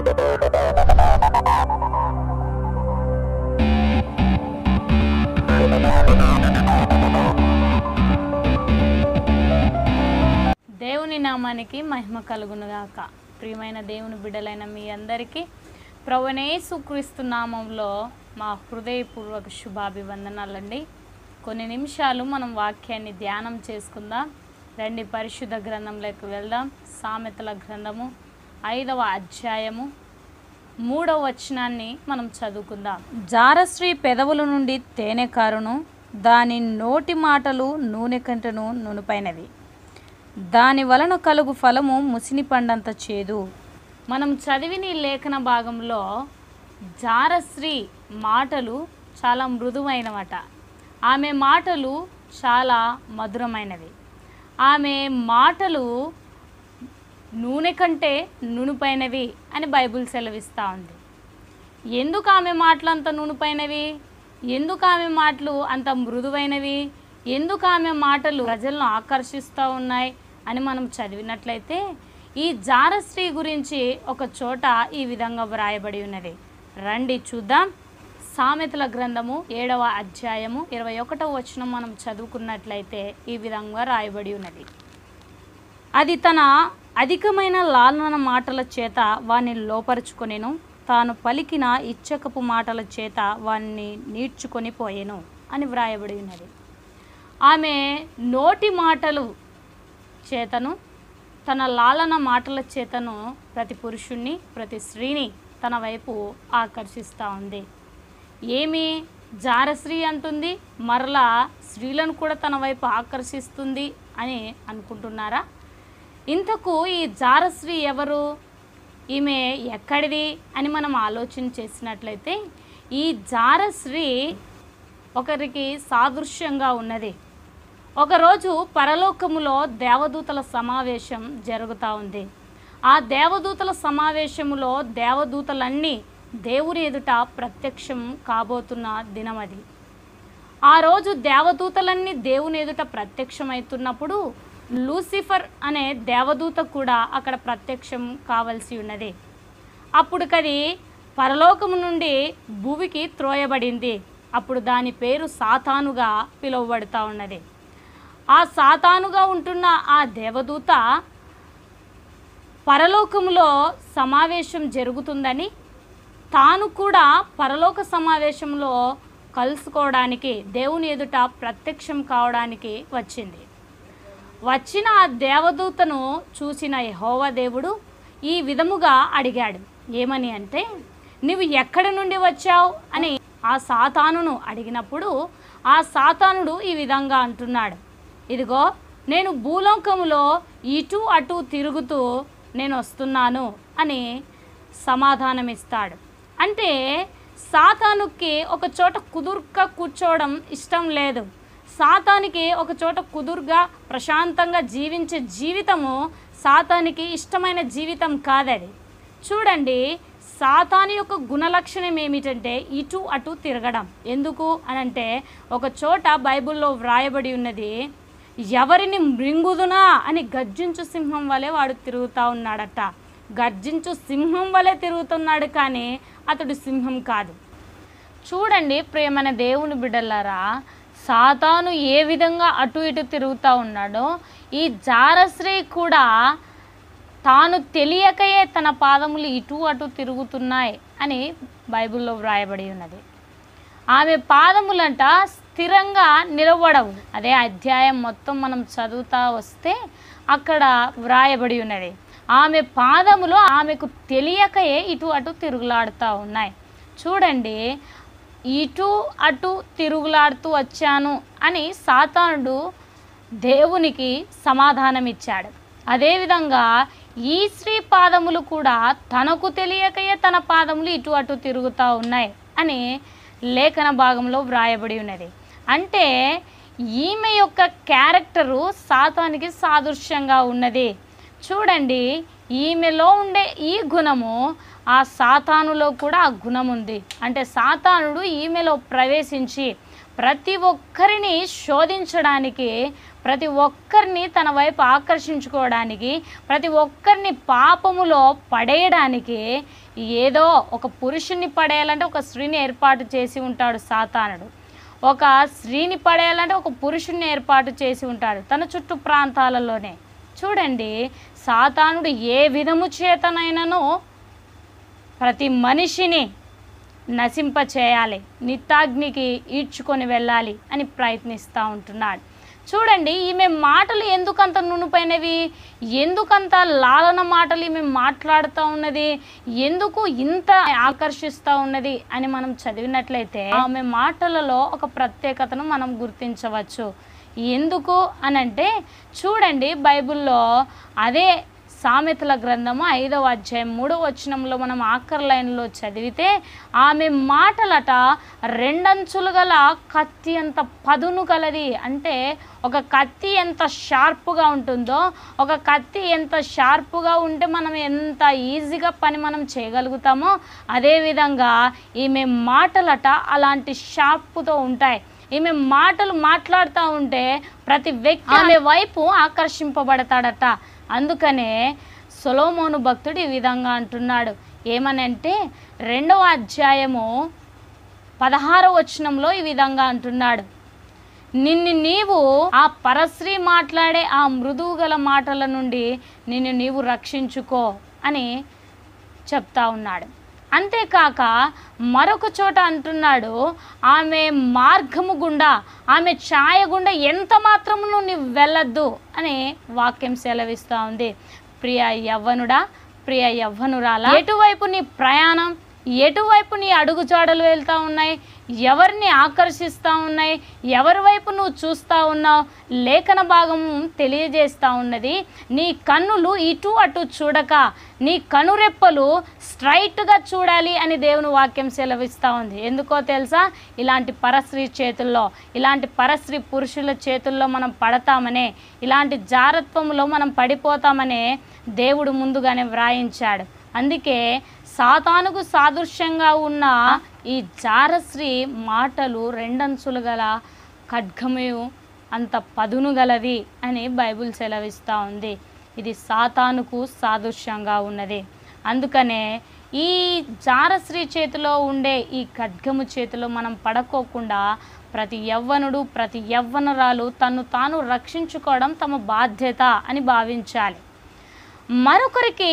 దేవుని నామానికి మహిమ కలుగునుగాక ప్రియమైన దేవుని బిడ్డలైన మీ అందరికీ ప్రవణేసు క్రీస్తు నామంలో మా హృదయపూర్వక శుభాభివందనాలండి కొన్ని నిమిషాలు మనం వాక్యాన్ని ధ్యానం చేసుకుందాం రండి పరిశుద్ధ గ్రంథంలోకి వెళ్దాం సామెతల గ్రంథము ఐదవ అధ్యాయము మూడవ వచనాన్ని మనం చదువుకుందాం జారశ్రీ పెదవుల నుండి తేనె కారును దాని నోటి మాటలు నూనె కంటను నూనెపైనవి దాని వలన కలుగు ఫలము ముసిని పండంత చేదు మనం చదివిన ఈ లేఖన భాగంలో జారశ్రీ మాటలు చాలా మృదువైనవట ఆమె మాటలు చాలా మధురమైనవి ఆమె మాటలు నూనె కంటే నునుపైనవి అని బైబిల్ సెలవిస్తూ ఉంది ఎందుకు ఆమె మాటలు అంత నూనెపైనవి ఎందుకు ఆమె మాటలు అంత మృదువైనవి ఎందుకు ఆమె మాటలు ప్రజలను ఆకర్షిస్తూ ఉన్నాయి అని మనం చదివినట్లయితే ఈ జారశ్రీ గురించి ఒక చోట ఈ విధంగా వ్రాయబడి ఉన్నది రండి చూద్దాం సామెతల గ్రంథము ఏడవ అధ్యాయము ఇరవై ఒకటవ వచనం మనం చదువుకున్నట్లయితే ఈ విధంగా రాయబడి ఉన్నది అది తన అధికమైన లాలన మాటల చేత వాణ్ణి లోపరుచుకొనెను తాను పలికిన ఇచ్చకపు మాటల చేత వాణ్ణి నీడ్చుకొని పోయెను అని వ్రాయబడి ఉన్నది ఆమె నోటి మాటలు చేతను తన లాలన మాటల చేతను ప్రతి పురుషుణ్ణి ప్రతి స్త్రీని తన వైపు ఆకర్షిస్తూ ఉంది ఏమి జారశ్రీ అంటుంది మరలా స్త్రీలను కూడా తన వైపు ఆకర్షిస్తుంది అని అనుకుంటున్నారా ఇంతకు ఈ జారశ్రీ ఎవరు ఈమె ఎక్కడిది అని మనం ఆలోచన చేసినట్లయితే ఈ జారశ్రీ ఒకరికి సాదృశ్యంగా ఉన్నది ఒకరోజు పరలోకములో దేవదూతల సమావేశం జరుగుతూ ఉంది ఆ దేవదూతల సమావేశములో దేవదూతలన్నీ దేవుని ఎదుట ప్రత్యక్షం కాబోతున్న దినం అది ఆ రోజు దేవదూతలన్నీ దేవుని ఎదుట ప్రత్యక్షమవుతున్నప్పుడు లూసిఫర్ అనే దేవదూత కూడా అక్కడ ప్రత్యక్షం కావలసి ఉన్నది అప్పుడు కది పరలోకము నుండి భూమికి త్రోయబడింది అప్పుడు దాని పేరు సాతానుగా పిలువబడుతూ ఉన్నది ఆ సాతానుగా ఉంటున్న ఆ దేవదూత పరలోకములో సమావేశం జరుగుతుందని తాను కూడా పరలోక సమావేశంలో కలుసుకోవడానికి దేవుని ఎదుట ప్రత్యక్షం కావడానికి వచ్చింది వచ్చిన ఆ దేవదూతను చూసిన యెహోవా దేవుడు ఈ విధముగా అడిగాడు ఏమని అంటే నువ్వు ఎక్కడి నుండి వచ్చావు అని ఆ సాతానును అడిగినప్పుడు ఆ సాతానుడు ఈ విధంగా అంటున్నాడు ఇదిగో నేను భూలోకములో ఇటు అటు తిరుగుతూ నేను వస్తున్నాను అని సమాధానమిస్తాడు అంటే సాతానుకి ఒక చోట కుదురుగా కూర్చోవడం ఇష్టం లేదు సాతానికి ఒక చోట కుదురుగా ప్రశాంతంగా జీవించే జీవితము సాతానికి ఇష్టమైన జీవితం కాదది చూడండి సాతాని యొక్క గుణలక్షణం ఏమిటంటే ఇటు అటు తిరగడం ఎందుకు అని అంటే ఒక చోట బైబిల్లో వ్రాయబడి ఉన్నది ఎవరిని మృంగుదునా అని గర్జించు సింహం వలె వాడు తిరుగుతూ ఉన్నాడట గర్జించు సింహం వలె తిరుగుతున్నాడు కానీ అతడు సింహం కాదు చూడండి ప్రియమైన దేవుని బిడ్డలారా సాతాను ఏ విధంగా అటు ఇటు తిరుగుతూ ఉన్నాడో ఈ జారశ్రీ కూడా తాను తెలియకయే తన పాదములు ఇటు అటు తిరుగుతున్నాయి అని బైబిల్లో వ్రాయబడి ఉన్నది ఆమె పాదములంట స్థిరంగా నిలబడవు అదే అధ్యాయం మొత్తం మనం చదువుతా వస్తే అక్కడ వ్రాయబడి ఉన్నది ఆమె పాదములు ఆమెకు తెలియకయే ఇటు అటు తిరుగులాడుతూ ఉన్నాయి చూడండి ఇటు అటు తిరుగులాడుతూ వచ్చాను అని సాతానుడు దేవునికి సమాధానం ఇచ్చాడు అదేవిధంగా ఈ స్త్రీ పాదములు కూడా తనకు తెలియకయే తన పాదములు ఇటు అటు తిరుగుతూ ఉన్నాయి అని లేఖన భాగంలో వ్రాయబడి ఉన్నది అంటే ఈమె యొక్క క్యారెక్టరు సాతానికి సాదృశ్యంగా ఉన్నది చూడండి ఈమెలో ఉండే ఈ గుణము ఆ సాతానులో కూడా ఆ గుణం ఉంది అంటే సాతానుడు ఈమెలో ప్రవేశించి ప్రతి ఒక్కరిని శోధించడానికి ప్రతి ఒక్కరిని తన వైపు ఆకర్షించుకోవడానికి ప్రతి ఒక్కరిని పాపములో పడేయడానికి ఏదో ఒక పురుషుణ్ణి పడేయాలంటే ఒక స్త్రీని ఏర్పాటు చేసి ఉంటాడు సాతానుడు ఒక స్త్రీని పడేయాలంటే ఒక పురుషుణ్ణి ఏర్పాటు చేసి ఉంటాడు తన చుట్టూ ప్రాంతాలలోనే చూడండి సాతానుడు ఏ విధము చేతనైనను ప్రతి మనిషిని నశింప చేయాలి నిత్తాగ్నికి ఈడ్చుకొని వెళ్ళాలి అని ప్రయత్నిస్తూ ఉంటున్నాడు చూడండి ఈమె మాటలు ఎందుకంత నునుపైనవి ఎందుకంత లాలన మాటలు ఈమె మాట్లాడుతూ ఉన్నది ఎందుకు ఇంత ఆకర్షిస్తూ ఉన్నది అని మనం చదివినట్లయితే ఆమె మాటలలో ఒక ప్రత్యేకతను మనం గుర్తించవచ్చు ఎందుకు అనంటే చూడండి బైబిల్లో అదే సామెతల గ్రంథము ఐదవ అధ్యాయం మూడవ వచనంలో మనం ఆఖరి లైన్లో చదివితే ఆమె మాటలట రెండంచులు గల కత్తి ఎంత పదును గలది అంటే ఒక కత్తి ఎంత షార్ప్గా ఉంటుందో ఒక కత్తి ఎంత షార్ప్గా ఉంటే మనం ఎంత ఈజీగా పని మనం చేయగలుగుతామో అదేవిధంగా ఈమె మాటలట అలాంటి షార్ప్తో ఉంటాయి ఈమె మాటలు మాట్లాడుతూ ఉంటే ప్రతి వ్యక్తి ఆమె వైపు ఆకర్షింపబడతాడట అందుకనే సొలోమోను భక్తుడు ఈ విధంగా అంటున్నాడు ఏమనంటే రెండవ అధ్యాయము పదహారవ వచనంలో ఈ విధంగా అంటున్నాడు నిన్ను నీవు ఆ పరశ్రీ మాట్లాడే ఆ మృదువు గల మాటల నుండి నిన్ను నీవు రక్షించుకో అని చెప్తా ఉన్నాడు అంతేకాక మరొక చోట అంటున్నాడు ఆమె మార్గము గుండా ఆమె ఛాయ గుండా ఎంత మాత్రమును నీవు వెళ్ళొద్దు అని వాక్యం సెలవిస్తూ ఉంది ప్రియ యవ్వనుడా ప్రియ యవ్వనురాలా ఎటువైపు నీ ప్రయాణం ఎటువైపు నీ అడుగుజాడలు వెళ్తూ ఉన్నాయి ఎవరిని ఆకర్షిస్తూ ఉన్నాయి ఎవరి వైపు నువ్వు చూస్తూ ఉన్నావు లేఖన భాగం తెలియజేస్తూ ఉన్నది నీ కన్నులు ఇటు అటు చూడక నీ కనురెప్పలు స్ట్రైట్గా చూడాలి అని దేవుని వాక్యం సెలవిస్తూ ఉంది ఎందుకో తెలుసా ఇలాంటి పరశ్రీ చేతుల్లో ఇలాంటి పరశ్రీ పురుషుల చేతుల్లో మనం పడతామనే ఇలాంటి జారత్వంలో మనం పడిపోతామనే దేవుడు ముందుగానే వ్రాయించాడు అందుకే సాతానుకు సాదృశ్యంగా ఉన్న ఈ జారశ్రీ మాటలు రెండంచులు గల ఖడ్గము అంత పదును గలది అని బైబిల్ సెలవిస్తూ ఉంది ఇది సాతానుకు సాదృశ్యంగా ఉన్నది అందుకనే ఈ జారశ్రీ చేతిలో ఉండే ఈ ఖడ్గము చేతిలో మనం పడకోకుండా ప్రతి యవ్వనుడు ప్రతి యవ్వనరాలు తను తాను రక్షించుకోవడం తమ బాధ్యత అని భావించాలి మరొకరికి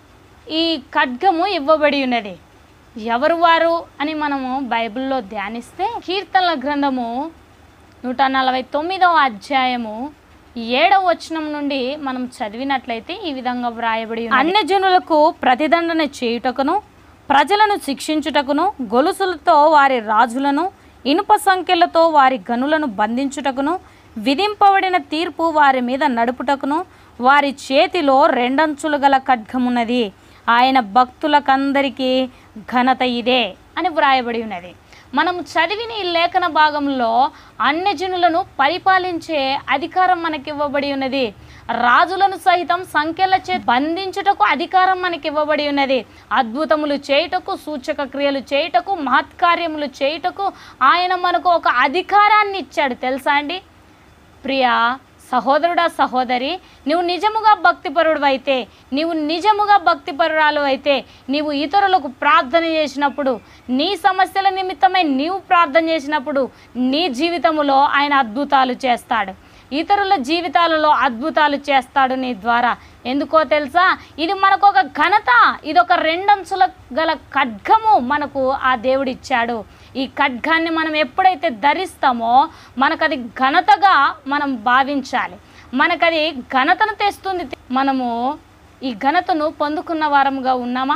ఈ ఖడ్గము ఇవ్వబడి ఉన్నది ఎవరు వారు అని మనము బైబిల్లో ధ్యానిస్తే కీర్తనల గ్రంథము నూట నలభై తొమ్మిదవ అధ్యాయము ఏడవ వచనం నుండి మనం చదివినట్లయితే ఈ విధంగా వ్రాయబడి ఉన్నది. అన్యజనులకు ప్రతిదండన చేయుటకును ప్రజలను శిక్షించుటకును గొలుసులతో వారి రాజులను ఇనుప సంఖ్యలతో వారి గనులను బంధించుటకును విధింపబడిన తీర్పు వారి మీద నడుపుటకును వారి చేతిలో రెండంచులు గల ఖడ్గమున్నది ఆయన భక్తులకందరికీ ఘనత ఇదే అని వ్రాయబడి ఉన్నది మనం చదివిన ఈ లేఖన భాగంలో అన్యజనులను పరిపాలించే అధికారం మనకి ఇవ్వబడి ఉన్నది రాజులను సహితం సంఖ్యల చే బంధించుటకు అధికారం మనకి ఇవ్వబడి ఉన్నది అద్భుతములు చేయుటకు సూచక క్రియలు చేయుటకు మహత్కార్యములు చేయుటకు ఆయన మనకు ఒక అధికారాన్ని ఇచ్చాడు తెలుసా అండి ప్రియా సహోదరుడా సహోదరి నువ్వు నిజముగా భక్తిపరుడు అయితే నీవు నిజముగా భక్తిపరురాలు అయితే నీవు ఇతరులకు ప్రార్థన చేసినప్పుడు నీ సమస్యల నిమిత్తమై నీవు ప్రార్థన చేసినప్పుడు నీ జీవితములో ఆయన అద్భుతాలు చేస్తాడు ఇతరుల జీవితాలలో అద్భుతాలు చేస్తాడు నీ ద్వారా ఎందుకో తెలుసా ఇది మనకు ఒక ఘనత ఇది ఒక రెండంచుల గల ఖడ్గము మనకు ఆ దేవుడు ఇచ్చాడు ఈ ఖడ్గాన్ని మనం ఎప్పుడైతే ధరిస్తామో మనకది ఘనతగా మనం భావించాలి మనకది ఘనతను తెస్తుంది మనము ఈ ఘనతను పొందుకున్న వారముగా ఉన్నామా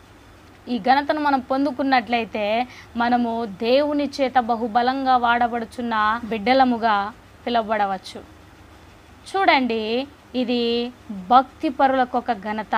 ఈ ఘనతను మనం పొందుకున్నట్లయితే మనము దేవుని చేత బహుబలంగా వాడబడుచున్న బిడ్డలముగా పిలువబడవచ్చు చూడండి ఇది భక్తి పరులకు ఒక ఘనత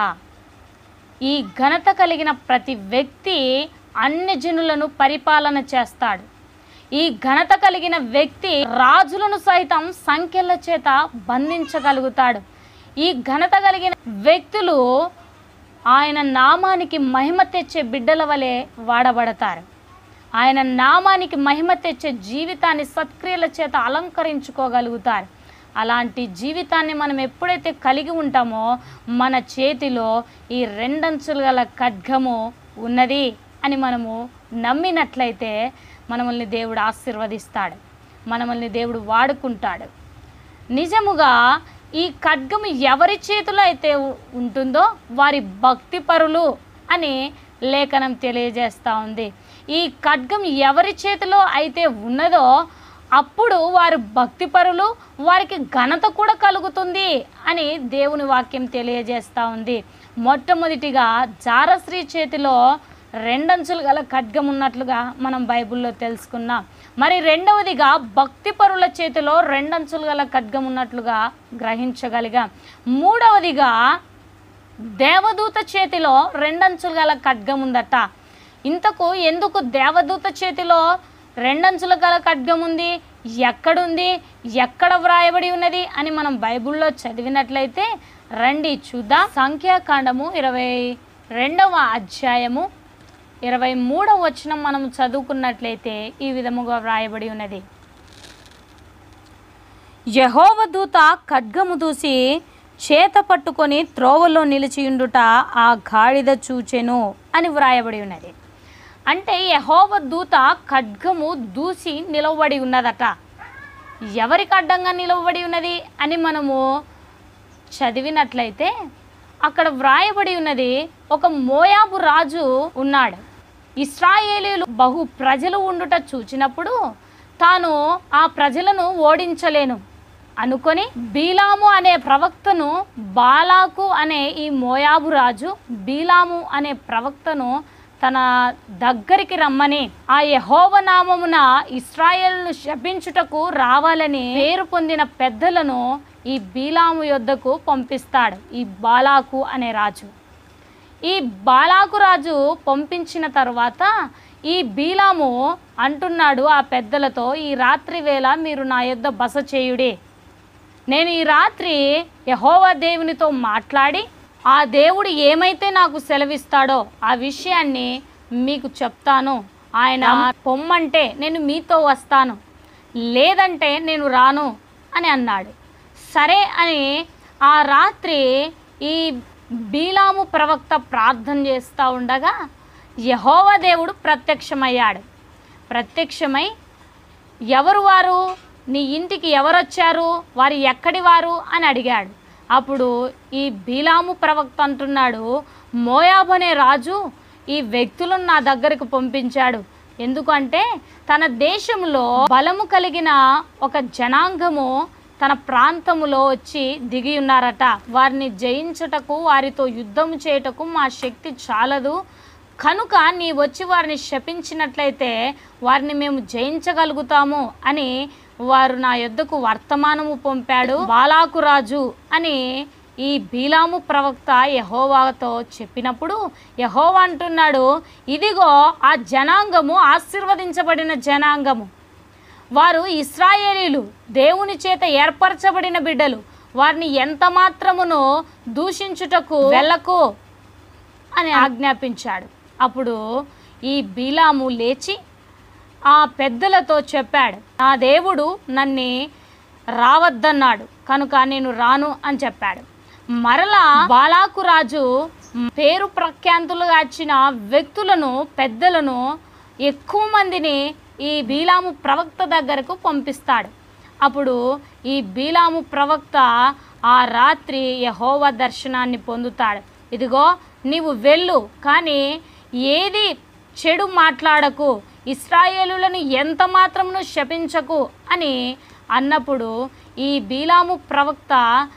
ఈ ఘనత కలిగిన ప్రతి వ్యక్తి అన్ని జనులను పరిపాలన చేస్తాడు ఈ ఘనత కలిగిన వ్యక్తి రాజులను సైతం సంఖ్యల చేత బంధించగలుగుతాడు ఈ ఘనత కలిగిన వ్యక్తులు ఆయన నామానికి మహిమ తెచ్చే బిడ్డల వలె వాడబడతారు ఆయన నామానికి మహిమ తెచ్చే జీవితాన్ని సత్క్రియల చేత అలంకరించుకోగలుగుతారు అలాంటి జీవితాన్ని మనం ఎప్పుడైతే కలిగి ఉంటామో మన చేతిలో ఈ రెండంచులు గల ఖడ్గము ఉన్నది అని మనము నమ్మినట్లయితే మనల్ని దేవుడు ఆశీర్వదిస్తాడు మనల్ని దేవుడు వాడుకుంటాడు నిజముగా ఈ ఖడ్గము ఎవరి చేతిలో అయితే ఉ- ఉంటుందో వారి భక్తిపరులు అని లేఖనం తెలియజేస్తూ ఉంది ఈ ఖడ్గం ఎవరి చేతిలో అయితే ఉన్నదో అప్పుడు వారు భక్తిపరులు వారికి ఘనత కూడా కలుగుతుంది అని దేవుని వాక్యం తెలియజేస్తూ ఉంది మొట్టమొదటిగా జారశ్రీ చేతిలో రెండంచులు గల ఖడ్గం ఉన్నట్లుగా మనం బైబిల్లో తెలుసుకున్నాం మరి రెండవదిగా భక్తిపరుల చేతిలో రెండంచులు గల ఖడ్గం ఉన్నట్లుగా గ్రహించగలిగాం మూడవదిగా దేవదూత చేతిలో రెండంచులు గల ఖడ్గం ఉందట ఇంతకు ఎందుకు దేవదూత చేతిలో రెండంచుల గల ఖడ్గం ఉంది ఎక్కడుంది ఎక్కడ వ్రాయబడి ఉన్నది అని మనం బైబిల్లో చదివినట్లయితే రండి చూద్దాం సంఖ్యాకాండము ఇరవై రెండవ అధ్యాయము ఇరవై మూడవ వచనం మనం చదువుకున్నట్లయితే ఈ విధముగా వ్రాయబడి ఉన్నది యహోవ దూత ఖడ్గము దూసి చేత పట్టుకొని త్రోవలో నిలిచియుండుట ఆ గాడిద చూచెను అని వ్రాయబడి ఉన్నది అంటే యహోవ దూత ఖడ్గము దూసి నిలవబడి ఉన్నదట ఎవరికి అడ్డంగా నిలవబడి ఉన్నది అని మనము చదివినట్లయితే అక్కడ వ్రాయబడి ఉన్నది ఒక మోయాబు రాజు ఉన్నాడు ఇస్రాయేలీలు బహు ప్రజలు ఉండుట చూచినప్పుడు తాను ఆ ప్రజలను ఓడించలేను అనుకొని బీలాము అనే ప్రవక్తను బాలాకు అనే ఈ మోయాబు రాజు బీలాము అనే ప్రవక్తను తన దగ్గరికి రమ్మని ఆ యహోవ నామమున ఇస్రాయేల్ను శపించుటకు రావాలని పేరు పొందిన పెద్దలను ఈ బీలాము యొద్దకు పంపిస్తాడు ఈ బాలాకు అనే రాజు ఈ బాలాకు రాజు పంపించిన తర్వాత ఈ బీలాము అంటున్నాడు ఆ పెద్దలతో ఈ రాత్రి వేళ మీరు నా యొద్ద బస చేయుడి నేను ఈ రాత్రి యహోవా దేవునితో మాట్లాడి ఆ దేవుడు ఏమైతే నాకు సెలవిస్తాడో ఆ విషయాన్ని మీకు చెప్తాను ఆయన పొమ్మంటే నేను మీతో వస్తాను లేదంటే నేను రాను అని అన్నాడు సరే అని ఆ రాత్రి ఈ బీలాము ప్రవక్త ప్రార్థన చేస్తూ ఉండగా యహోవ దేవుడు ప్రత్యక్షమయ్యాడు ప్రత్యక్షమై ఎవరు వారు నీ ఇంటికి ఎవరొచ్చారు వారు ఎక్కడి వారు అని అడిగాడు అప్పుడు ఈ బీలాము ప్రవక్త అంటున్నాడు మోయాబ్ అనే రాజు ఈ వ్యక్తులను నా దగ్గరకు పంపించాడు ఎందుకంటే తన దేశంలో బలము కలిగిన ఒక జనాంగము తన ప్రాంతములో వచ్చి దిగి ఉన్నారట వారిని జయించుటకు వారితో యుద్ధం చేయుటకు మా శక్తి చాలదు కనుక నీ వచ్చి వారిని శపించినట్లయితే వారిని మేము జయించగలుగుతాము అని వారు నా యొద్దకు వర్తమానము పంపాడు బాలాకు రాజు అని ఈ బీలాము ప్రవక్త యహోవాతో చెప్పినప్పుడు యహోవా అంటున్నాడు ఇదిగో ఆ జనాంగము ఆశీర్వదించబడిన జనాంగము వారు ఇస్రాయేలీలు దేవుని చేత ఏర్పరచబడిన బిడ్డలు వారిని ఎంత మాత్రమును దూషించుటకు వెళ్ళకు అని ఆజ్ఞాపించాడు అప్పుడు ఈ బీలాము లేచి ఆ పెద్దలతో చెప్పాడు నా దేవుడు నన్ను రావద్దన్నాడు కనుక నేను రాను అని చెప్పాడు మరలా బాలాకు రాజు పేరు ప్రఖ్యాంతులుగా వచ్చిన వ్యక్తులను పెద్దలను ఎక్కువ మందిని ఈ బీలాము ప్రవక్త దగ్గరకు పంపిస్తాడు అప్పుడు ఈ బీలాము ప్రవక్త ఆ రాత్రి యహోవ దర్శనాన్ని పొందుతాడు ఇదిగో నీవు వెళ్ళు కానీ ఏది చెడు మాట్లాడకు ఇస్రాయేలులను ఎంత మాత్రమును శపించకు అని అన్నప్పుడు ఈ బీలాము ప్రవక్త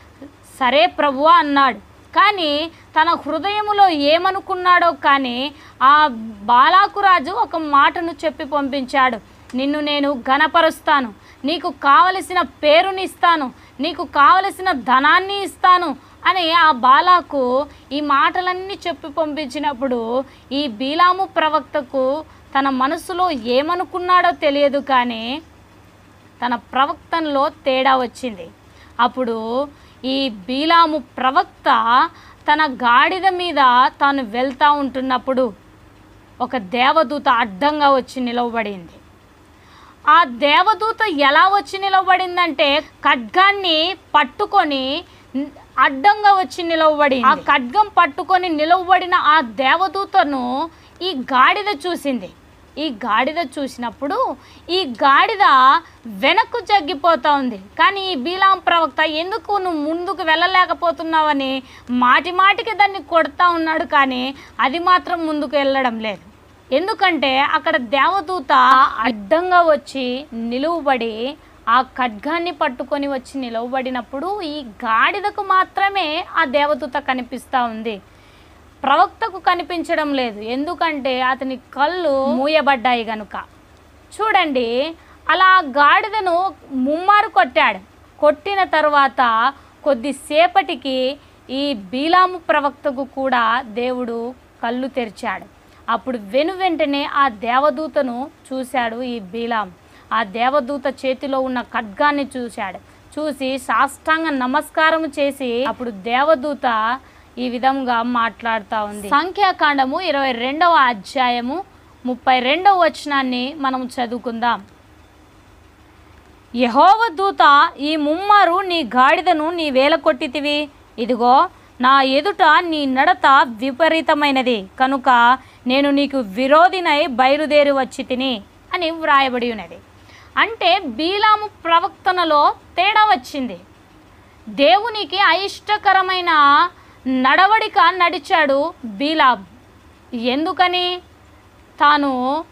సరే ప్రభువా అన్నాడు కానీ తన హృదయములో ఏమనుకున్నాడో కానీ ఆ బాలాకు రాజు ఒక మాటను చెప్పి పంపించాడు నిన్ను నేను ఘనపరుస్తాను నీకు కావలసిన పేరుని ఇస్తాను నీకు కావలసిన ధనాన్ని ఇస్తాను అని ఆ బాలాకు ఈ మాటలన్నీ చెప్పి పంపించినప్పుడు ఈ బీలాము ప్రవక్తకు తన మనసులో ఏమనుకున్నాడో తెలియదు కానీ తన ప్రవక్తనలో తేడా వచ్చింది అప్పుడు ఈ బీలాము ప్రవక్త తన గాడిద మీద తాను వెళ్తూ ఉంటున్నప్పుడు ఒక దేవదూత అడ్డంగా వచ్చి నిలవబడింది ఆ దేవదూత ఎలా వచ్చి నిలవబడిందంటే ఖడ్గాన్ని పట్టుకొని న్- అడ్డంగా వచ్చి నిలవబడి ఆ ఖడ్గం పట్టుకొని నిలవబడిన ఆ దేవదూతను ఈ గాడిద చూసింది ఈ గాడిద చూసినప్పుడు ఈ గాడిద వెనక్కు జగ్గిపోతా ఉంది కానీ ఈ బీలాం ప్రవక్త ఎందుకు నువ్వు ముందుకు వెళ్ళలేకపోతున్నావని మాటి మాటికి దాన్ని కొడతా ఉన్నాడు కానీ అది మాత్రం ముందుకు వెళ్ళడం లేదు ఎందుకంటే అక్కడ దేవదూత అడ్డంగా వచ్చి నిలువబడి ఆ ఖడ్గాన్ని పట్టుకొని వచ్చి నిలవబడినప్పుడు ఈ గాడిదకు మాత్రమే ఆ దేవదూత కనిపిస్తూ ఉంది ప్రవక్తకు కనిపించడం లేదు ఎందుకంటే అతని కళ్ళు మూయబడ్డాయి గనుక చూడండి అలా ఆ గాడిదను ముమ్మారు కొట్టాడు కొట్టిన తర్వాత కొద్దిసేపటికి ఈ బీలాము ప్రవక్తకు కూడా దేవుడు కళ్ళు తెరిచాడు అప్పుడు వెను వెంటనే ఆ దేవదూతను చూశాడు ఈ బీలాం ఆ దేవదూత చేతిలో ఉన్న ఖడ్గాన్ని చూశాడు చూసి సాష్టాంగ నమస్కారం చేసి అప్పుడు దేవదూత ఈ విధంగా మాట్లాడుతూ ఉంది సంఖ్యాకాండము ఇరవై రెండవ అధ్యాయము ముప్పై రెండవ వచనాన్ని మనం చదువుకుందాం యహోవ దూత ఈ ముమ్మారు నీ గాడిదను నీ వేల కొట్టితివి ఇదిగో నా ఎదుట నీ నడత విపరీతమైనది కనుక నేను నీకు విరోధినై బయలుదేరి వచ్చి తిని అని వ్రాయబడి ఉన్నది అంటే బీలాము ప్రవక్తనలో తేడా వచ్చింది దేవునికి అయిష్టకరమైన నడవడిక నడిచాడు బీలాం ఎందుకని తాను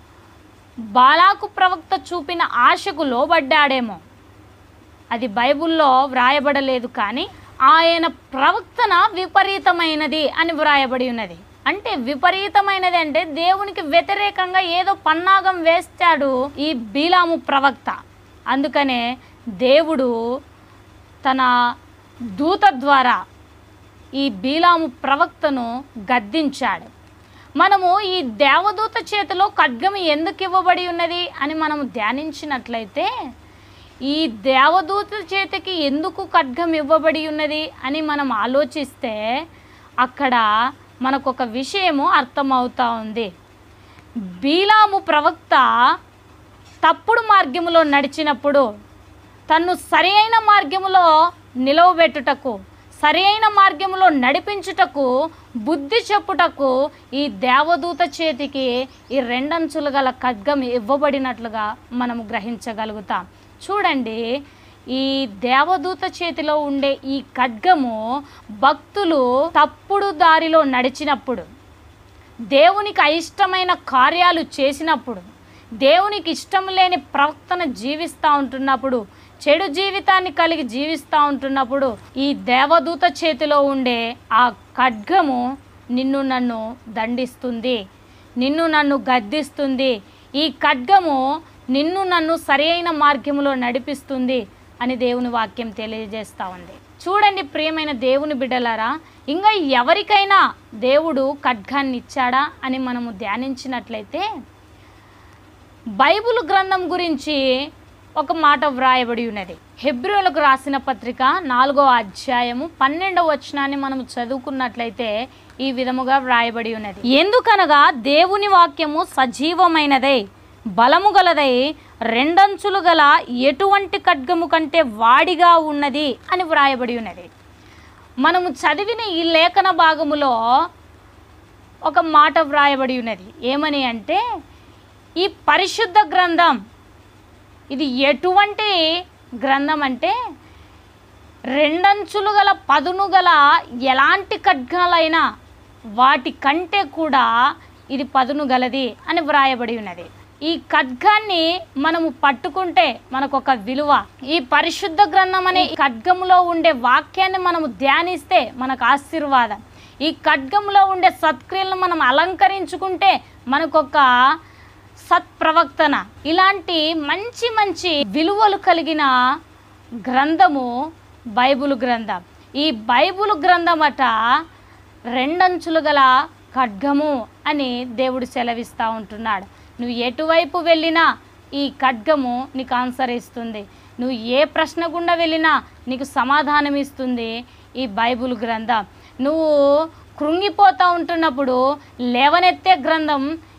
బాలాకు ప్రవక్త చూపిన ఆశకు లోబడ్డాడేమో అది బైబిల్లో వ్రాయబడలేదు కానీ ఆయన ప్రవక్తన విపరీతమైనది అని వ్రాయబడి ఉన్నది అంటే విపరీతమైనది అంటే దేవునికి వ్యతిరేకంగా ఏదో పన్నాగం వేస్తాడు ఈ బీలాము ప్రవక్త అందుకనే దేవుడు తన దూత ద్వారా ఈ బీలాము ప్రవక్తను గద్దించాడు మనము ఈ దేవదూత చేతిలో ఖడ్గం ఎందుకు ఇవ్వబడి ఉన్నది అని మనం ధ్యానించినట్లయితే ఈ దేవదూత చేతికి ఎందుకు ఖడ్గం ఇవ్వబడి ఉన్నది అని మనం ఆలోచిస్తే అక్కడ మనకు ఒక విషయము అర్థమవుతా ఉంది బీలాము ప్రవక్త తప్పుడు మార్గములో నడిచినప్పుడు తన్ను సరి అయిన మార్గములో నిలవబెట్టుటకు సరి అయిన మార్గములో నడిపించుటకు బుద్ధి చెప్పుటకు ఈ దేవదూత చేతికి ఈ రెండంచులు గల ఖడ్గం ఇవ్వబడినట్లుగా మనము గ్రహించగలుగుతాం చూడండి ఈ దేవదూత చేతిలో ఉండే ఈ ఖడ్గము భక్తులు తప్పుడు దారిలో నడిచినప్పుడు దేవునికి అయిష్టమైన కార్యాలు చేసినప్పుడు దేవునికి ఇష్టం లేని ప్రవర్తన జీవిస్తూ ఉంటున్నప్పుడు చెడు జీవితాన్ని కలిగి జీవిస్తూ ఉంటున్నప్పుడు ఈ దేవదూత చేతిలో ఉండే ఆ ఖడ్గము నిన్ను నన్ను దండిస్తుంది నిన్ను నన్ను గద్దిస్తుంది ఈ ఖడ్గము నిన్ను నన్ను సరైన మార్గంలో నడిపిస్తుంది అని దేవుని వాక్యం తెలియజేస్తూ ఉంది చూడండి ప్రియమైన దేవుని బిడ్డలారా ఇంకా ఎవరికైనా దేవుడు ఖడ్గాన్ని ఇచ్చాడా అని మనము ధ్యానించినట్లయితే బైబిల్ గ్రంథం గురించి ఒక మాట వ్రాయబడి ఉన్నది హెబ్రిలకు రాసిన పత్రిక నాలుగో అధ్యాయము పన్నెండవ వచనాన్ని మనం చదువుకున్నట్లయితే ఈ విధముగా వ్రాయబడి ఉన్నది ఎందుకనగా దేవుని వాక్యము సజీవమైనదై బలము గలదై రెండంచులు గల ఎటువంటి ఖడ్గము కంటే వాడిగా ఉన్నది అని వ్రాయబడి ఉన్నది మనము చదివిన ఈ లేఖన భాగములో ఒక మాట వ్రాయబడి ఉన్నది ఏమని అంటే ఈ పరిశుద్ధ గ్రంథం ఇది ఎటువంటి గ్రంథం అంటే రెండంచులు గల పదును గల ఎలాంటి ఖడ్గాలైనా వాటి కంటే కూడా ఇది పదును గలది అని వ్రాయబడి ఉన్నది ఈ ఖడ్గాన్ని మనము పట్టుకుంటే మనకు ఒక విలువ ఈ పరిశుద్ధ గ్రంథం అనే ఈ ఖడ్గములో ఉండే వాక్యాన్ని మనము ధ్యానిస్తే మనకు ఆశీర్వాదం ఈ ఖడ్గంలో ఉండే సత్క్రియలను మనం అలంకరించుకుంటే మనకొక సత్ప్రవక్తన ఇలాంటి మంచి మంచి విలువలు కలిగిన గ్రంథము బైబిల్ గ్రంథం ఈ బైబిల్ గ్రంథం అట రెండంచులు గల ఖడ్గము అని దేవుడు సెలవిస్తూ ఉంటున్నాడు నువ్వు ఎటువైపు వెళ్ళినా ఈ ఖడ్గము నీకు ఆన్సర్ ఇస్తుంది నువ్వు ఏ ప్రశ్న గుండా వెళ్ళినా నీకు సమాధానం ఇస్తుంది ఈ బైబిల్ గ్రంథం నువ్వు కృంగిపోతూ ఉంటున్నప్పుడు లేవనెత్తే గ్రంథం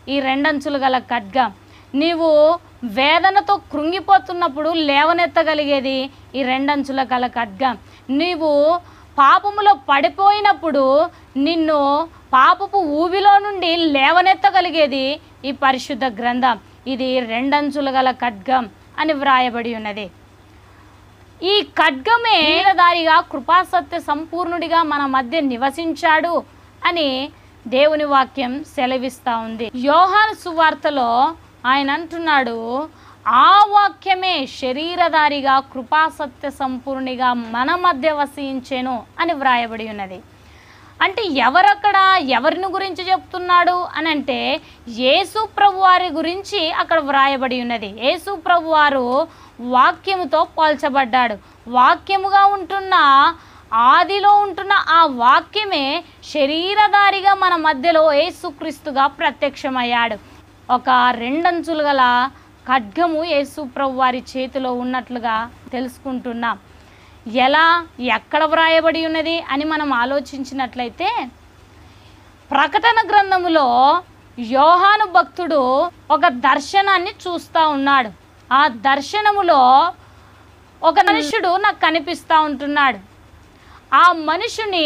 ఈ రెండంచులు గల ఖడ్గం నీవు వేదనతో కృంగిపోతున్నప్పుడు లేవనెత్తగలిగేది ఈ రెండంచుల గల ఖడ్గం నీవు పాపములో పడిపోయినప్పుడు నిన్ను పాపపు ఊబిలో నుండి లేవనెత్తగలిగేది ఈ పరిశుద్ధ గ్రంథం ఇది రెండంచులు గల ఖడ్గం అని వ్రాయబడి ఉన్నది ఈ ఖడ్గమే నీలదారిగా కృపాసత్య సంపూర్ణుడిగా మన మధ్య నివసించాడు అని దేవుని వాక్యం సెలవిస్తూ ఉంది యోహాను సువార్తలో ఆయన అంటున్నాడు ఆ వాక్యమే శరీరధారిగా కృపాసత్య సంపూర్ణిగా మన మధ్య వసించెను అని వ్రాయబడి ఉన్నది అంటే ఎవరక్కడ ఎవరిని గురించి చెప్తున్నాడు అని అంటే యేసు ప్రభు వారి గురించి అక్కడ వ్రాయబడి ఉన్నది యేసు ప్రభు వారు వాక్యముతో పోల్చబడ్డాడు వాక్యముగా ఉంటున్న ఆదిలో ఉంటున్న ఆ వాక్యమే శరీరధారిగా మన మధ్యలో యేసుక్రీస్తుగా ప్రత్యక్షమయ్యాడు ఒక రెండంచులు గల ఖడ్గము యేసు ప్రభు వారి చేతిలో ఉన్నట్లుగా తెలుసుకుంటున్నాం ఎలా ఎక్కడ వ్రాయబడి ఉన్నది అని మనం ఆలోచించినట్లయితే ప్రకటన గ్రంథములో యోహాను భక్తుడు ఒక దర్శనాన్ని చూస్తూ ఉన్నాడు ఆ దర్శనములో ఒక మనుషుడు నాకు కనిపిస్తూ ఉంటున్నాడు ఆ మనుషుని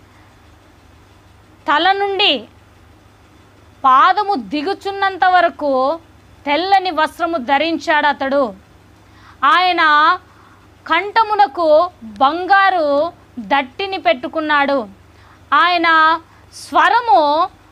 తల నుండి పాదము దిగుచున్నంత వరకు తెల్లని వస్త్రము ధరించాడు అతడు ఆయన కంఠమునకు బంగారు దట్టిని పెట్టుకున్నాడు ఆయన స్వరము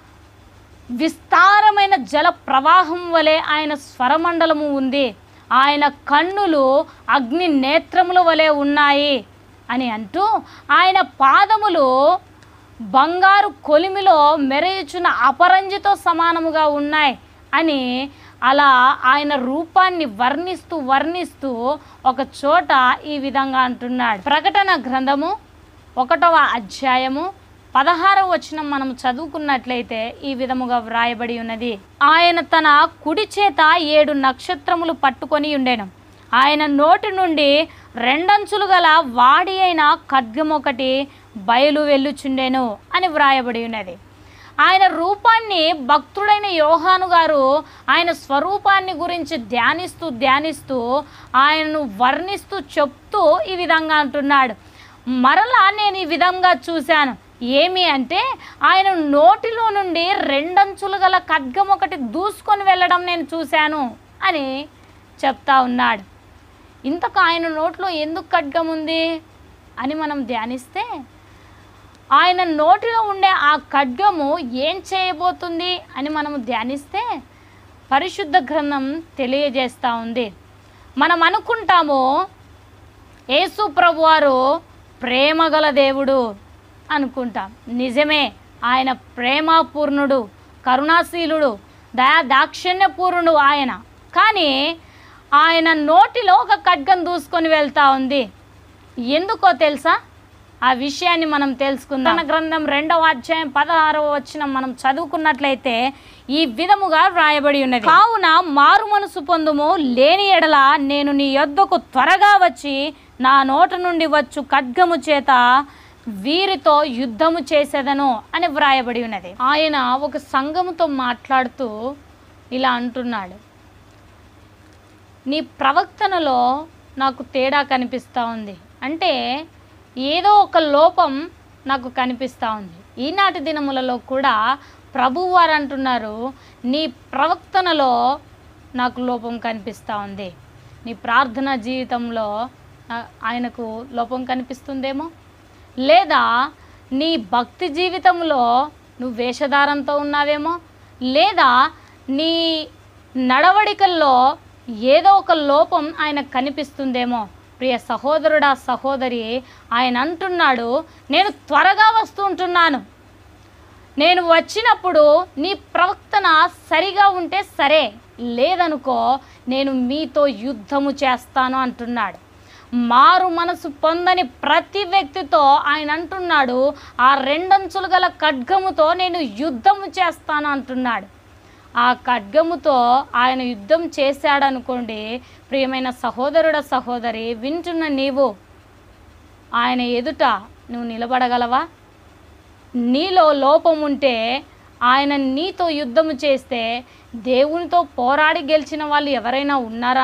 విస్తారమైన జల ప్రవాహం వలె ఆయన స్వరమండలము ఉంది ఆయన కన్నులు అగ్ని నేత్రముల వలె ఉన్నాయి అని అంటూ ఆయన పాదములు బంగారు కొలిమిలో మెరయుచున్న అపరంజితో సమానముగా ఉన్నాయి అని అలా ఆయన రూపాన్ని వర్ణిస్తూ వర్ణిస్తూ ఒక చోట ఈ విధంగా అంటున్నాడు ప్రకటన గ్రంథము ఒకటవ అధ్యాయము పదహారవ వచనం మనం చదువుకున్నట్లయితే ఈ విధముగా వ్రాయబడి ఉన్నది ఆయన తన కుడి చేత ఏడు నక్షత్రములు పట్టుకొని ఉండెను ఆయన నోటి నుండి రెండంచులు గల వాడి అయిన ఖడ్గం ఒకటి బయలు వెళ్ళుచుండెను అని వ్రాయబడి ఉన్నది ఆయన రూపాన్ని భక్తుడైన యోహాను గారు ఆయన స్వరూపాన్ని గురించి ధ్యానిస్తూ ధ్యానిస్తూ ఆయనను వర్ణిస్తూ చెప్తూ ఈ విధంగా అంటున్నాడు మరలా నేను ఈ విధంగా చూశాను ఏమి అంటే ఆయన నోటిలో నుండి రెండంచులు గల ఖడ్గం ఒకటి దూసుకొని వెళ్ళడం నేను చూశాను అని చెప్తా ఉన్నాడు ఇంతకు ఆయన నోట్లో ఎందుకు ఖడ్గం ఉంది అని మనం ధ్యానిస్తే ఆయన నోటిలో ఉండే ఆ ఖడ్గము ఏం చేయబోతుంది అని మనము ధ్యానిస్తే పరిశుద్ధ గ్రంథం తెలియజేస్తూ ఉంది మనం అనుకుంటాము యేసు ప్రభువారు ప్రేమగల దేవుడు అనుకుంటాం నిజమే ఆయన ప్రేమపూర్ణుడు కరుణాశీలుడు దయా దాక్షిణ్యపూర్ణుడు ఆయన కానీ ఆయన నోటిలో ఒక ఖడ్గం దూసుకొని వెళ్తా ఉంది ఎందుకో తెలుసా ఆ విషయాన్ని మనం తెలుసుకుందాం మన గ్రంథం రెండవ అధ్యాయం పదహారవ వచ్చిన మనం చదువుకున్నట్లయితే ఈ విధముగా వ్రాయబడి ఉన్నది కావున మారు మనసు పొందుము లేని ఎడల నేను నీ యొద్దకు త్వరగా వచ్చి నా నోట నుండి వచ్చు ఖడ్గము చేత వీరితో యుద్ధము చేసేదను అని వ్రాయబడి ఉన్నది ఆయన ఒక సంఘముతో మాట్లాడుతూ ఇలా అంటున్నాడు నీ ప్రవక్తనలో నాకు తేడా కనిపిస్తూ ఉంది అంటే ఏదో ఒక లోపం నాకు కనిపిస్తూ ఉంది ఈనాటి దినములలో కూడా ప్రభువు వారు అంటున్నారు నీ ప్రవక్తనలో నాకు లోపం కనిపిస్తూ ఉంది నీ ప్రార్థన జీవితంలో ఆ- ఆయనకు లోపం కనిపిస్తుందేమో లేదా నీ భక్తి జీవితంలో నువ్వు వేషధారంతో ఉన్నావేమో లేదా నీ నడవడికల్లో ఏదో ఒక లోపం ఆయనకు కనిపిస్తుందేమో ప్రియ సహోదరుడా సహోదరి ఆయన అంటున్నాడు నేను త్వరగా వస్తుంటున్నాను నేను వచ్చినప్పుడు నీ ప్రవర్తన సరిగా ఉంటే సరే లేదనుకో నేను మీతో యుద్ధము చేస్తాను అంటున్నాడు మారు మనసు పొందని ప్రతి వ్యక్తితో ఆయన అంటున్నాడు ఆ రెండంచులు గల ఖడ్గముతో నేను యుద్ధము చేస్తాను అంటున్నాడు ఆ ఖడ్గముతో ఆయన యుద్ధం చేశాడనుకోండి ప్రియమైన సహోదరుడ సహోదరి వింటున్న నీవు ఆయన ఎదుట నువ్వు నిలబడగలవా నీలో లోపం ఉంటే ఆయన నీతో యుద్ధము చేస్తే దేవునితో పోరాడి గెలిచిన వాళ్ళు ఎవరైనా ఉన్నారా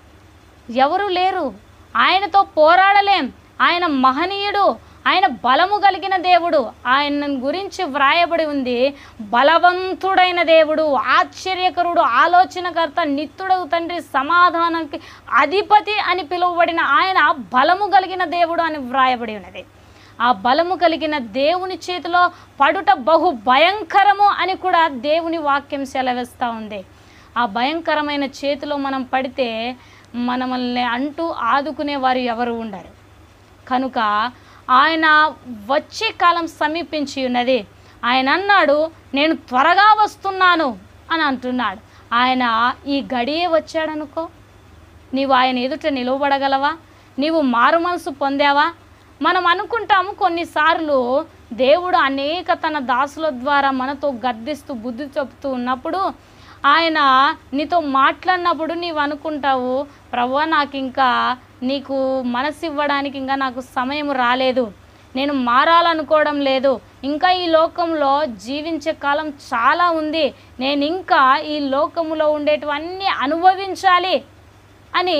ఎవరు లేరు ఆయనతో పోరాడలేం ఆయన మహనీయుడు ఆయన బలము కలిగిన దేవుడు ఆయన గురించి వ్రాయబడి ఉంది బలవంతుడైన దేవుడు ఆశ్చర్యకరుడు ఆలోచనకర్త నిత్యుడవు తండ్రి సమాధానానికి అధిపతి అని పిలువబడిన ఆయన బలము కలిగిన దేవుడు అని వ్రాయబడి ఉన్నది ఆ బలము కలిగిన దేవుని చేతిలో పడుట బహు భయంకరము అని కూడా దేవుని వాక్యం సెలవిస్తూ ఉంది ఆ భయంకరమైన చేతిలో మనం పడితే మనల్ని అంటూ ఆదుకునే వారు ఎవరు ఉండరు కనుక ఆయన వచ్చే కాలం సమీపించి ఉన్నది ఆయన అన్నాడు నేను త్వరగా వస్తున్నాను అని అంటున్నాడు ఆయన ఈ గడియే వచ్చాడనుకో నీవు ఆయన ఎదుట నిలవబడగలవా నీవు మారు మనసు పొందావా మనం అనుకుంటాము కొన్నిసార్లు దేవుడు అనేక తన దాసుల ద్వారా మనతో గద్దిస్తూ బుద్ధి చెప్తూ ఉన్నప్పుడు ఆయన నీతో మాట్లాడినప్పుడు నీవు అనుకుంటావు ప్రభు నాకు ఇంకా నీకు మనసు ఇవ్వడానికి ఇంకా నాకు సమయం రాలేదు నేను మారాలనుకోవడం లేదు ఇంకా ఈ లోకంలో జీవించే కాలం చాలా ఉంది నేను ఇంకా ఈ లోకములో ఉండేటివన్నీ అనుభవించాలి అని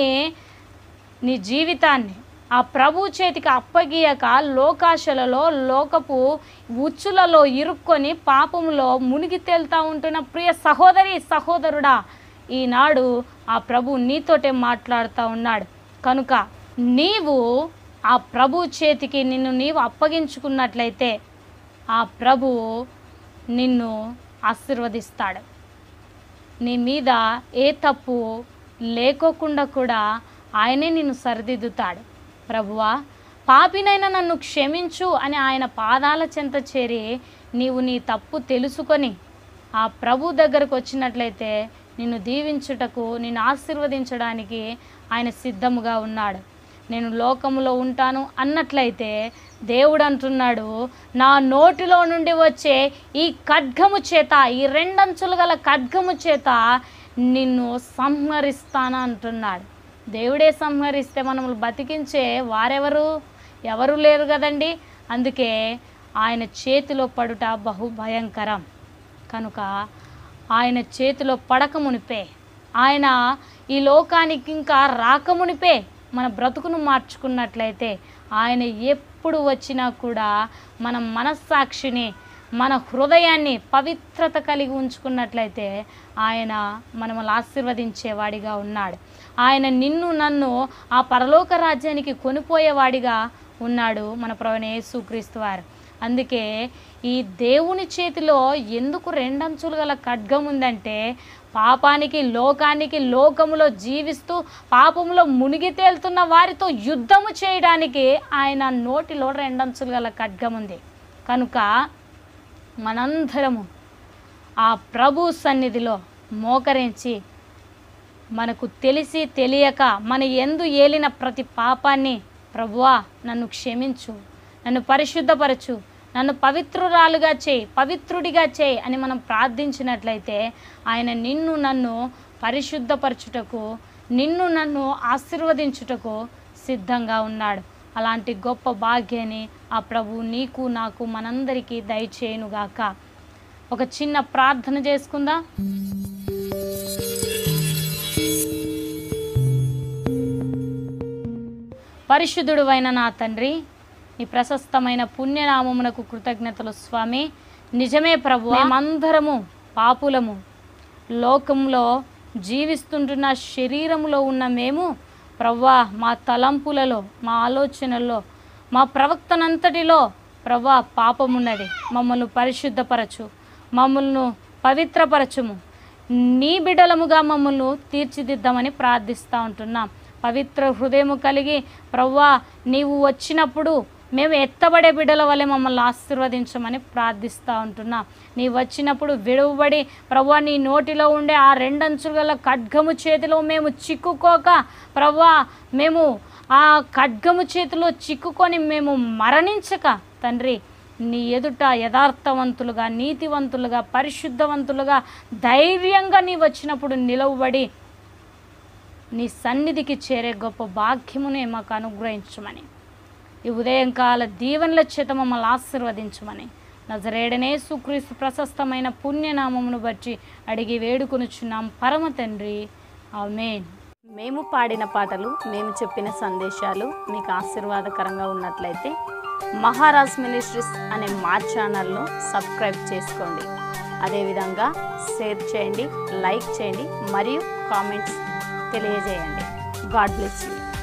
నీ జీవితాన్ని ఆ ప్రభు చేతికి అప్పగీయక లోకాశలలో లోకపు ఉచ్చులలో ఇరుక్కొని పాపములో మునిగి తేలుతా ఉంటున్న ప్రియ సహోదరి సహోదరుడా ఈనాడు ఆ ప్రభు నీతోటే మాట్లాడుతూ ఉన్నాడు కనుక నీవు ఆ ప్రభు చేతికి నిన్ను నీవు అప్పగించుకున్నట్లయితే ఆ ప్రభు నిన్ను ఆశీర్వదిస్తాడు నీ మీద ఏ తప్పు లేకోకుండా కూడా ఆయనే నిన్ను సరిదిద్దుతాడు ప్రభువా పాపినైనా నన్ను క్షమించు అని ఆయన పాదాల చెంత చేరి నీవు నీ తప్పు తెలుసుకొని ఆ ప్రభు దగ్గరకు వచ్చినట్లయితే నిన్ను దీవించుటకు నిన్ను ఆశీర్వదించడానికి ఆయన సిద్ధముగా ఉన్నాడు నేను లోకములో ఉంటాను అన్నట్లయితే దేవుడు అంటున్నాడు నా నోటిలో నుండి వచ్చే ఈ ఖడ్గము చేత ఈ రెండంచులు గల ఖడ్గము చేత నిన్ను సంహరిస్తాను అంటున్నాడు దేవుడే సంహరిస్తే మనల్ని బతికించే వారెవరు ఎవరు లేరు కదండి అందుకే ఆయన చేతిలో పడుట బహు భయంకరం కనుక ఆయన చేతిలో పడక మునిపే ఆయన ఈ లోకానికి ఇంకా రాకమునిపే మన బ్రతుకును మార్చుకున్నట్లయితే ఆయన ఎప్పుడు వచ్చినా కూడా మన మనస్సాక్షిని మన హృదయాన్ని పవిత్రత కలిగి ఉంచుకున్నట్లయితే ఆయన మనల్ని ఆశీర్వదించేవాడిగా ఉన్నాడు ఆయన నిన్ను నన్ను ఆ పరలోక రాజ్యానికి కొనిపోయేవాడిగా ఉన్నాడు మన ప్రవణ యేసుక్రీస్తు వారు అందుకే ఈ దేవుని చేతిలో ఎందుకు రెండంచులు గల ఖడ్గం ఉందంటే పాపానికి లోకానికి లోకములో జీవిస్తూ పాపములో మునిగి తేలుతున్న వారితో యుద్ధము చేయడానికి ఆయన నోటిలో రెండంచులు గల ఖడ్గం ఉంది కనుక మనందరము ఆ ప్రభు సన్నిధిలో మోకరించి మనకు తెలిసి తెలియక మన ఎందు ఏలిన ప్రతి పాపాన్ని ప్రభువా నన్ను క్షమించు నన్ను పరిశుద్ధపరచు నన్ను పవిత్రురాలుగా చేయి పవిత్రుడిగా చేయి అని మనం ప్రార్థించినట్లయితే ఆయన నిన్ను నన్ను పరిశుద్ధపరచుటకు నిన్ను నన్ను ఆశీర్వదించుటకు సిద్ధంగా ఉన్నాడు అలాంటి గొప్ప భాగ్యాన్ని ఆ ప్రభు నీకు నాకు మనందరికీ దయచేయునుగాక ఒక చిన్న ప్రార్థన చేసుకుందా పరిశుద్ధుడు అయిన నా తండ్రి నీ ప్రశస్తమైన పుణ్యనామమునకు కృతజ్ఞతలు స్వామి నిజమే ప్రభు మేమందరము పాపులము లోకంలో జీవిస్తుంటున్న శరీరములో ఉన్న మేము ప్రవ్వా మా తలంపులలో మా ఆలోచనల్లో మా ప్రవక్తనంతటిలో ప్రవ్వా పాపమున్నది మమ్మల్ని పరిశుద్ధపరచు మమ్మల్ని పవిత్రపరచుము నీ బిడలముగా మమ్మల్ని తీర్చిదిద్దామని ప్రార్థిస్తూ ఉంటున్నాం పవిత్ర హృదయము కలిగి ప్రవ్వా నీవు వచ్చినప్పుడు మేము ఎత్తబడే బిడ్డల వల్లే మమ్మల్ని ఆశీర్వదించమని ప్రార్థిస్తూ ఉంటున్నాం నీ వచ్చినప్పుడు విడువబడి ప్రవ్వా నీ నోటిలో ఉండే ఆ రెండంచులు గల ఖడ్గము చేతిలో మేము చిక్కుకోక ప్రవ్వా మేము ఆ ఖడ్గము చేతిలో చిక్కుకొని మేము మరణించక తండ్రి నీ ఎదుట యథార్థవంతులుగా నీతివంతులుగా పరిశుద్ధవంతులుగా ధైర్యంగా నీ వచ్చినప్పుడు నిలవబడి నీ సన్నిధికి చేరే గొప్ప భాగ్యమునే మాకు అనుగ్రహించమని ఈ ఉదయంకాల దీవెనల చేత మమ్మల్ని ఆశీర్వదించమని నజరేడనే సుక్రీస్తు ప్రశస్తమైన పుణ్యనామమును బట్టి అడిగి వేడుకొనుచున్నాం పరమ తండ్రి ఆమేన్ మేము పాడిన పాటలు మేము చెప్పిన సందేశాలు మీకు ఆశీర్వాదకరంగా ఉన్నట్లయితే మహారాజ్ మినిస్ట్రీస్ అనే మా ఛానల్ను సబ్స్క్రైబ్ చేసుకోండి అదేవిధంగా షేర్ చేయండి లైక్ చేయండి మరియు కామెంట్స్ తెలియజేయండి గాడ్ బ్లెస్ యూ